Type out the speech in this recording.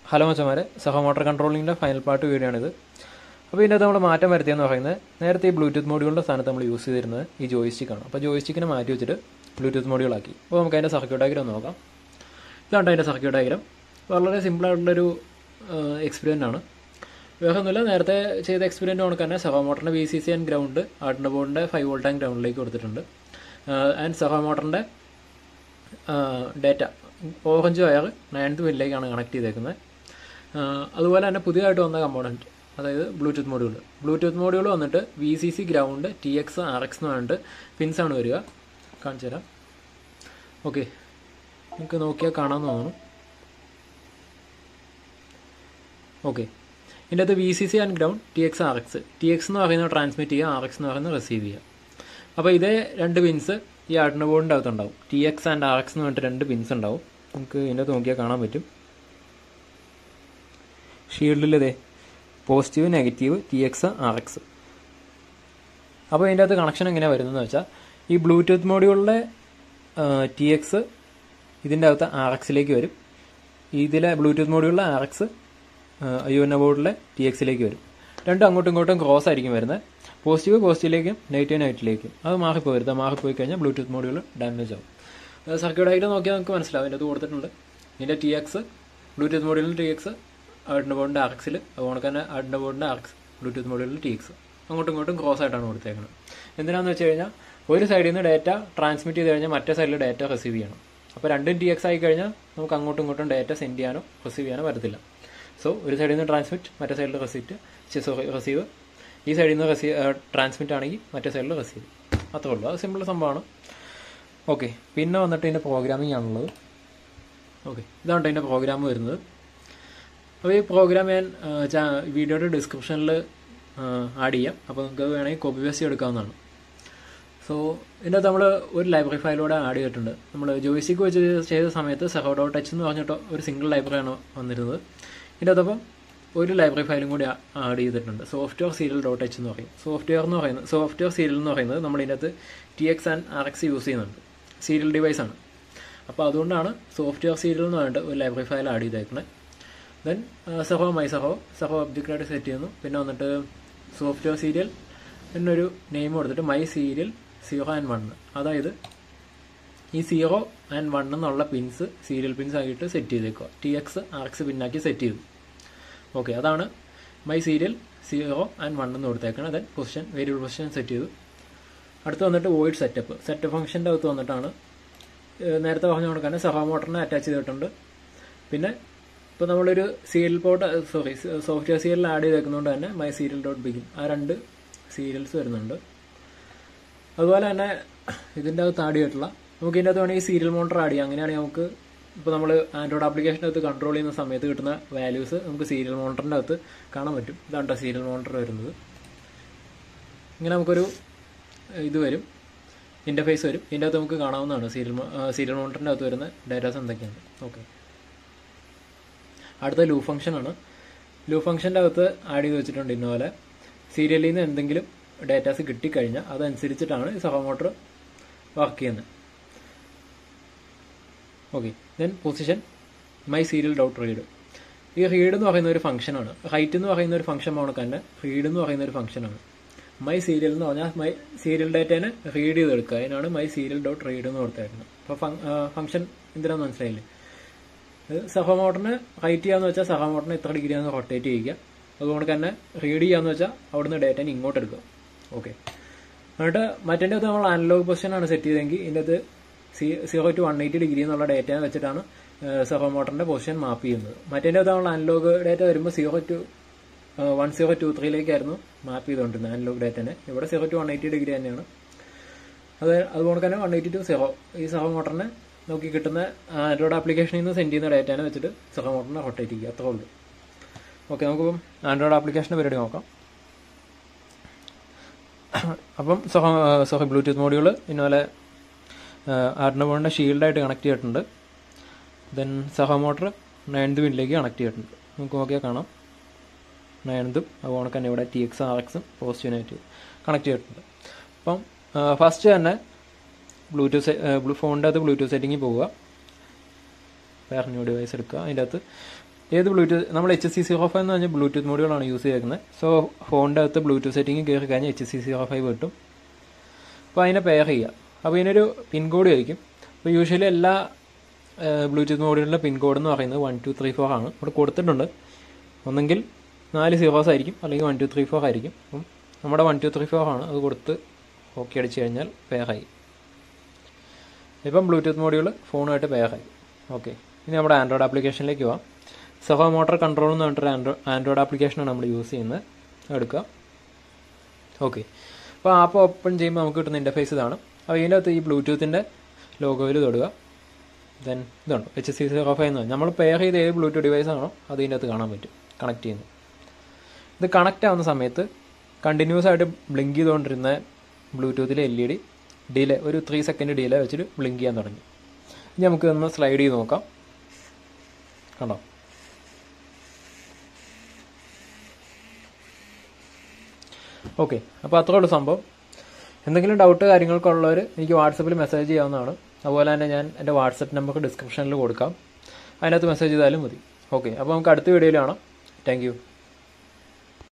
hello മച്ചമാരെ servo motor കൺട്രോളിങ്ങിൻ്റെ final part video ആണിത് അപ്പോൾ ഇതിനകത്ത് നമ്മൾ മാറ്റം വരുത്തിയെന്ന് പറയുന്നത് നേരത്തെ ഈ ബ്ലൂടൂത്ത് മോഡ്യൂളിൻ്റെ സ്ഥാനത്ത് നമ്മൾ യൂസ് ചെയ്തിരുന്നത് ഈ ജോയിസ്റ്റിക്കാണ് അപ്പോൾ ജോയിസ്റ്റിക്കിനെ മാറ്റി വെച്ചിട്ട് ബ്ലൂടൂത്ത് മോഡ്യൂളാക്കി അപ്പോൾ നമുക്ക് അതിൻ്റെ സർക്യൂട്ട് ഡയഗ്രം നോക്കാം ഇതാണ് അതിൻ്റെ സർക്യൂട്ട് ഡയഗ്രം വളരെ സിമ്പിളായിട്ടുള്ളൊരു എക്സ്പീരിയൻ്റ് ആണ് വേറെ ഒന്നുമില്ല നേരത്തെ ചെയ്ത എക്സ്പീരിയൻ്റ് കണക്ക് തന്നെ സഹ മോട്ടറിൻ്റെ V C C and ground ആർട്ടിൻ്റെ ബോർഡിൻ്റെ ഫൈവ് വോൾട്ട് ആൻഡ് ഗ്രൗണ്ടിലേക്ക് കൊടുത്തിട്ടുണ്ട് ആൻഡ് സഹ മോട്ടറിൻ്റെ ഡേറ്റ ഓറഞ്ച് വയർ നയൻത്ത് പിന്നിലേക്കാണ് കണക്ട് ചെയ്തേക്കുന്നത് അതുപോലെ തന്നെ പുതിയതായിട്ട് വന്ന കമ്പോണൻറ്റ് അതായത് ബ്ലൂടൂത്ത് മോഡ്യൂൾ ബ്ലൂടൂത്ത് മോഡ്യൂൾ വന്നിട്ട് V C C ground T X R X എന്ന് പറഞ്ഞിട്ട് പിൻസാണ് വരിക കാണിച്ചു തരാം ഓക്കെ നിങ്ങൾക്ക് നോക്കിയാൽ കാണാമെന്ന് തോന്നുന്നു ഓക്കെ ഇതിൻ്റെ അകത്ത് V C C and ground T X R X T X എന്ന് പറയുന്നത് ട്രാൻസ്മിറ്റ് ചെയ്യുക ആർ എക്സ് എന്ന് പറയുന്നത് റിസീവ് ചെയ്യുക അപ്പോൾ ഇതേ രണ്ട് പിൻസ് ഈ ആർട്ടിൻ്റെ ബോർഡിൻ്റെ അകത്തുണ്ടാവും T X and R X എന്ന് പറഞ്ഞിട്ട് രണ്ട് പിൻസ് ഉണ്ടാവും നമുക്ക് ഇതിൻ്റെ അകത്ത് നോക്കിയാൽ കാണാൻ പറ്റും ഷീൽഡിൽ ഇതേ positive negative T X R X അപ്പോൾ ഇതിൻ്റെ അകത്ത് കണക്ഷൻ എങ്ങനെയാണ് വരുന്നതെന്ന് വെച്ചാൽ ഈ ബ്ലൂടൂത്ത് മോഡ്യൂളിലെ ടി എക്സ് ഇതിൻ്റെ അകത്ത് ആർ എക്സിലേക്ക് വരും ഇതിലെ ബ്ലൂടൂത്ത് മോഡ്യൂളിലെ ആർ എക്സ് യു എൻ ബോർഡിലെ ടി എക്സിലേക്ക് വരും രണ്ടും അങ്ങോട്ടും ഇങ്ങോട്ടും ക്രോസ് ആയിരിക്കും വരുന്നത് പോസിറ്റീവ് പോസിറ്റീവിലേക്കും നെഗറ്റീവ് നെഗറ്റീവിലേക്കും അത് മാറിപ്പോയി വരുന്നത് മാറിപ്പോയി കഴിഞ്ഞാൽ ബ്ലൂടൂത്ത് മോഡ്യൂൾ ഡാമേജ് ആവും സർക്യൂട്ട് ആയിട്ട് നോക്കിയാൽ നമുക്ക് മനസ്സിലാവും ഇതിൻ്റെ അത് കൊടുത്തിട്ടുണ്ട് ഇതിൻ്റെ ടി എക്സ് ബ്ലൂടൂത്ത് മോഡ്യൂളിൽ ടി എക്സ് ആഡിൻ്റെ ബോർഡിൻ്റെ ആർ എക്സിൽ അതുകൊണ്ട് തന്നെ ആഡിൻ്റെ ബോർഡിൻ്റെ ആർ എക്സ് ബ്ലൂടൂത്ത് മോഡ്യൂളിൽ ടി എക്സ് അങ്ങോട്ടും ഇങ്ങോട്ടും ക്രോസ് ആയിട്ടാണ് കൊടുത്തേക്കുന്നത് എന്തിനാണെന്ന് വെച്ച് കഴിഞ്ഞാൽ ഒരു സൈഡിൽ നിന്ന് ഡേറ്റ ട്രാൻസ്മിറ്റ് ചെയ്ത് കഴിഞ്ഞാൽ മറ്റേ സൈഡിൽ ഡേറ്റ റിസീവ് ചെയ്യണം അപ്പോൾ രണ്ടും ടി എക്സ് ആയി കഴിഞ്ഞാൽ നമുക്ക് അങ്ങോട്ടും ഇങ്ങോട്ടും ഡേറ്റ സെൻഡ് ചെയ്യാനോ റിസീവ് ചെയ്യാനോ പറ്റത്തില്ല സോ ഒരു സൈഡിൽ നിന്ന് ട്രാൻസ്മിറ്റ് മറ്റേ സൈഡിൽ റിസീപ്റ്റ് സോറി റിസീവ് ഈ സൈഡിൽ നിന്ന് റിസീവ് ട്രാൻസ്മിറ്റ് ആണെങ്കിൽ മറ്റേ സൈഡിൽ റിസീവ് അത്രേ ഉള്ളൂ അത് സിമ്പിൾ സംഭവമാണ് ഓക്കെ പിന്നെ വന്നിട്ട് ഇതിൻ്റെ പ്രോഗ്രാമിംഗ് ആണുള്ളത് ഓക്കെ ഇതാണ് ഇതിൻ്റെ പ്രോഗ്രാം വരുന്നത് അപ്പോൾ ഈ പ്രോഗ്രാം ഞാൻ വീഡിയോയുടെ ഡിസ്ക്രിപ്ഷനിൽ ആഡ് ചെയ്യാം അപ്പോൾ നിങ്ങൾക്ക് വേണമെങ്കിൽ കോപ്പി പേസ്റ്റ് എടുക്കാവുന്നതാണ് സോ ഇതിൻ്റെ നമ്മൾ ഒരു ലൈബ്രറി ഫയലൂടെ ആഡ് ചെയ്തിട്ടുണ്ട് നമ്മൾ ജോയിസിക്ക് വെച്ച് ചെയ്ത സമയത്ത് സെഹോ ഡോട്ട് എച്ച് എന്ന് പറഞ്ഞിട്ട് ഒരു സിംഗിൾ ലൈബ്രറിയാണ് വന്നിരുന്നത് ഇതിൻ്റെ അതപ്പം ഒരു ലൈബ്രറി ഫയലും കൂടി ആഡ് ചെയ്തിട്ടുണ്ട് സോഫ്റ്റ്വെയർ സീരിയൽ ഡോട്ട് എച്ച് എന്ന് പറയും സോഫ്റ്റ്വെയർ എന്ന് പറയുന്നത് സോഫ്റ്റ്വെയർ സീരിയൽ എന്ന് പറയുന്നത് നമ്മൾ ഇതിനകത്ത് T X and R X use ചെയ്യുന്നുണ്ട് സീരിയൽ ഡിവൈസ് ആണ് അപ്പോൾ അതുകൊണ്ടാണ് സോഫ്റ്റ്വെയർ സീരിയൽ എന്ന് പറഞ്ഞിട്ട് ഒരു ലൈബ്രറി ഫയൽ ആഡ് ചെയ്തേക്കുന്നത് then servo my servo servo ഒബ്ജക്റ്റായിട്ട് സെറ്റ് ചെയ്യുന്നു പിന്നെ വന്നിട്ട് സോഫ്റ്റ്വെയർ സീരിയൽ എന്നൊരു നെയിം കൊടുത്തിട്ട് my serial zero and one അതായത് ഈ സീറോ ആൻഡ് വൺ എന്നുള്ള പിൻസ് സീരിയൽ പിൻസ് ആയിട്ട് സെറ്റ് ചെയ്തേക്കുക ടി എക്സ് ആർ എക്സ് പിന്നാക്കി സെറ്റ് ചെയ്തു ഓക്കെ അതാണ് my serial zero and one എന്ന് കൊടുത്തേക്കണം then position variable position set ചെയ്തു അടുത്ത് വന്നിട്ട് വോയിഡ് സെറ്റപ്പ് സെറ്റപ്പ് ഫംഗ്ഷൻ്റെ അകത്ത് വന്നിട്ടാണ് നേരത്തെ പറഞ്ഞ കണക്കാണ് സഹ മോട്ടറിനെ അറ്റാച്ച് ചെയ്തിട്ടുണ്ട് പിന്നെ ഇപ്പോൾ നമ്മളൊരു serial port sorry software serial add ചെയ്തേക്കുന്നതുകൊണ്ട് തന്നെ മൈ സീരിയൽ ഡോട്ട് ബിഗിൻ ആ രണ്ട് സീരിയൽസ് വരുന്നുണ്ട് അതുപോലെ തന്നെ ഇതിൻ്റെ അകത്ത് ആഡ് ചെയ്തിട്ടുള്ള നമുക്ക് ഇതിൻ്റെ അകത്ത് വേണമെങ്കിൽ സീരിയൽ മോണിറ്റർ ആഡ് ചെയ്യാം അങ്ങനെയാണെങ്കിൽ നമുക്ക് ഇപ്പോൾ നമ്മൾ ആൻഡ്രോയിഡ് ആപ്ലിക്കേഷൻ്റെ അകത്ത് കൺട്രോൾ ചെയ്യുന്ന സമയത്ത് കിട്ടുന്ന വാല്യൂസ് നമുക്ക് സീരിയൽ മോണിറ്ററിൻ്റെ അകത്ത് കാണാൻ പറ്റും ഇതാണ് സീരിയൽ മോണിറ്റർ വരുന്നത് ഇങ്ങനെ നമുക്കൊരു ഇത് വരും ഇൻ്റർഫേസ് വരും ഇതിൻ്റെ അകത്ത് നമുക്ക് കാണാവുന്നതാണ് സീരിയൽ സീരിയൽ മോണിറ്ററിൻ്റെ അകത്ത് വരുന്ന ഡാറ്റാസ് എന്തൊക്കെയാണ് ഓക്കെ അടുത്ത ലൂ ഫംഗ്ഷനാണ് ലൂ ഫംഗ്ഷൻ്റെ അകത്ത് ആഡ് ചെയ്ത് വെച്ചിട്ടുണ്ട് ഇന്നപോലെ സീരിയലിൽ നിന്ന് എന്തെങ്കിലും ഡേറ്റാസ് കിട്ടിക്കഴിഞ്ഞാൽ അതനുസരിച്ചിട്ടാണ് ഈ സഹ മോട്ടർ വർക്ക് ചെയ്യുന്നത് okay then position my serial dot read ഈ റീഡ് എന്ന് പറയുന്ന ഒരു ഫംഗ്ഷനാണ് ഹൈറ്റ് എന്ന് പറയുന്ന ഒരു ഫംഗ്ഷൻ കണക്ക് തന്നെ റീഡ് എന്ന് പറയുന്ന ഒരു ഫംഗ്ഷനാണ് മൈ സീരിയൽ എന്ന് പറഞ്ഞാൽ മൈ സീരിയൽ ഡേറ്റേനെ റീഡ് ചെയ്തെടുക്കുക അതിനാണ് മൈ സീരിയൽ ഡോട്ട് റീഡ് എന്ന് കൊടുത്തായിരുന്നത് അപ്പോൾ ഫംഗ്ഷൻ എന്തിനാന്ന് മനസ്സിലായില്ലേ സഹ മോട്ടറിന് റൈറ്റ് ചെയ്യാന്ന് വെച്ചാൽ സഹ മോട്ടറിന് ഇത്ര ഡിഗ്രിയാന്ന് റൊട്ടേറ്റ് ചെയ്യുക അതുകൊണ്ട് തന്നെ റീഡ് ചെയ്യാന്ന് വെച്ചാൽ അവിടുന്ന് ഡേറ്റനെ ഇങ്ങോട്ട് എടുക്കുക ഓക്കെ എന്നിട്ട് മറ്റേ അകത്ത് നമ്മൾ അനലോഗ് പൊസിഷനാണ് സെറ്റ് ചെയ്തെങ്കിൽ ഇതിൻ്റെ അകത്ത് zero to one eighty degree എന്നുള്ള ഡേറ്റ വെച്ചിട്ടാണ് സെഫോ മോട്ടറിന്റെ പൊസിഷൻ മാപ്പ് ചെയ്യുന്നത് മറ്റേ അകത്ത് നമ്മൾ അനലോഗ് ഡേറ്റ വരുമ്പോൾ zero to one zero two ത്രീയിലേക്കായിരുന്നു മാപ്പ് ചെയ്തുകൊണ്ടിരുന്നത് അനലോഗ് ഡേറ്റനെ ഇവിടെ zero to one eighty degree തന്നെയാണ് അത് അതുകൊണ്ട് തന്നെ വൺ എയ്റ്റി ടു സീറോ ഈ സെഫോ മോട്ടറിനെ നോക്കി കിട്ടുന്ന ആൻഡ്രോയിഡ് ആപ്ലിക്കേഷനിൽ നിന്ന് സെൻഡ് ചെയ്യുന്ന ഡേറ്റനെ വെച്ചിട്ട് സെഫോ മോട്ടറിനെ റൊട്ടേറ്റ് ചെയ്യുക അത്രേ ഉള്ളൂ ഓക്കെ നമുക്കിപ്പം ആൻഡ്രോയിഡ് ആപ്ലിക്കേഷൻ്റെ പരിപാടി നോക്കാം അപ്പം സോറി ബ്ലൂടൂത്ത് മോഡ്യൂൾ ഇന്നലെ ആർഡിനോബോണിൻ്റെ ഷീൽഡായിട്ട് കണക്ട് ചെയ്തിട്ടുണ്ട് ദെൻ സഹ മോട്ടർ നയൻത് പിന്നിലേക്ക് കണക്ട് ചെയ്തിട്ടുണ്ട് നമുക്ക് നോക്കിയാൽ കാണാം നയൻതും അതുപോലെ തന്നെ ഇവിടെ ടി എക്സ് ആർ എക്സും പോസിറ്റീവ് നെഗറ്റീവ് കണക്ട് ചെയ്തിട്ടുണ്ട് അപ്പം ഫസ്റ്റ് തന്നെ ബ്ലൂടൂത്ത് ബ്ലൂ ഫോണിൻ്റെ അകത്ത് ബ്ലൂടൂത്ത് സെറ്റിങ്ങിൽ പോവുക വേറെ ന്യൂ ഡിവൈസ് എടുക്കുക അതിൻ്റെ അകത്ത് ഏത് ബ്ലൂടൂത്ത് നമ്മൾ എച്ച് സി സീറോ ഫൈവ് എന്ന് പറഞ്ഞാൽ ബ്ലൂടൂത്ത് മോഡുകളാണ് യൂസ് ചെയ്തേക്കുന്നത് സോ ഫോണിൻ്റെ അകത്ത് ബ്ലൂടൂത്ത് സെറ്റിംഗ് കയറി കഴിഞ്ഞാൽ എച്ച് സി സീറോ ഫൈവ് കിട്ടും അപ്പോൾ അതിനെ പെയർ ചെയ്യുക അപ്പോൾ ഇതിനൊരു പിൻ കോഡ് ആയിരിക്കും അപ്പോൾ യൂഷ്വലി എല്ലാ ബ്ലൂടൂത്ത് മോഡുകളിലെ പിൻ കോഡ് എന്ന് പറയുന്നത് വൺ ടു ത്രീ ഫോർ ആണ് ഇവിടെ കൊടുത്തിട്ടുണ്ട് ഒന്നെങ്കിൽ നാല് സീറോസ് ആയിരിക്കും അല്ലെങ്കിൽ വൺ ടു ത്രീ ഫോർ ആയിരിക്കും അപ്പം നമ്മുടെ വൺ ടു ത്രീ ഫോർ ആണ് അത് കൊടുത്ത് ഓക്കെ അടിച്ചു കഴിഞ്ഞാൽ പെയറായി ഇപ്പം ബ്ലൂടൂത്ത് മോഡ്യൂൾ ഫോണുമായിട്ട് പെയറായി ഓക്കെ ഇനി നമ്മുടെ ആൻഡ്രോയിഡ് ആപ്ലിക്കേഷനിലേക്ക് പോവാം സഹോ മോട്ടോർ കൺട്രോൾ എന്ന് പറഞ്ഞിട്ടൊരു ആൻഡ്രോ ആൻഡ്രോയിഡ് ആപ്ലിക്കേഷനാണ് നമ്മൾ യൂസ് ചെയ്യുന്നത് എടുക്കുക ഓക്കെ അപ്പോൾ ആപ്പ് ഓപ്പൺ ചെയ്യുമ്പോൾ നമുക്ക് കിട്ടുന്ന ഇൻ്റർഫേസ് ഇതാണ് അപ്പോൾ ഇതിൻ്റെ അകത്ത് ഈ ബ്ലൂടൂത്തിൻ്റെ ലോഗോയിൽ തൊടുക ദെൻ ഇതുണ്ട് എച്ച് സി സീറോ ഫൈവ് എന്ന് നമ്മൾ പെയർ ചെയ്ത ഏത് ബ്ലൂടൂത്ത് ഡിവൈസ് ആണോ അത് ഇതിൻ്റെ അകത്ത് കാണാൻ പറ്റും കണക്ട് ചെയ്യുന്നു ഇത് കണക്റ്റ് ആവുന്ന സമയത്ത് കണ്ടിന്യൂസ് ആയിട്ട് ബ്ലിങ്ക് ചെയ്തുകൊണ്ടിരുന്ന ബ്ലൂടൂത്തിലെ എൽ ഇ ഡി ഡിലേ ഒരു ത്രീ സെക്കൻഡ് ഡിലേ വെച്ചിട്ട് ബ്ലിങ്ക് ചെയ്യാൻ തുടങ്ങി ഇനി നമുക്ക് ഒന്ന് സ്ലൈഡ് ചെയ്ത് നോക്കാം കണ്ടോ ഓക്കെ അപ്പോൾ അത്രേ ഉള്ളൂ സംഭവം എന്തെങ്കിലും ഡൗട്ട് കാര്യങ്ങളൊക്കെ ഉള്ളവർ എനിക്ക് വാട്സപ്പിൽ മെസ്സേജ് ചെയ്യാവുന്നതാണ് അതുപോലെ തന്നെ ഞാൻ എൻ്റെ വാട്സപ്പ് നമ്പർ ഡിസ്ക്രിപ്ഷനിൽ കൊടുക്കാം അതിനകത്ത് മെസ്സേജ് ചെയ്താലും മതി ഓക്കെ അപ്പോൾ നമുക്ക് അടുത്ത വീഡിയോയിൽ കാണാം താങ്ക്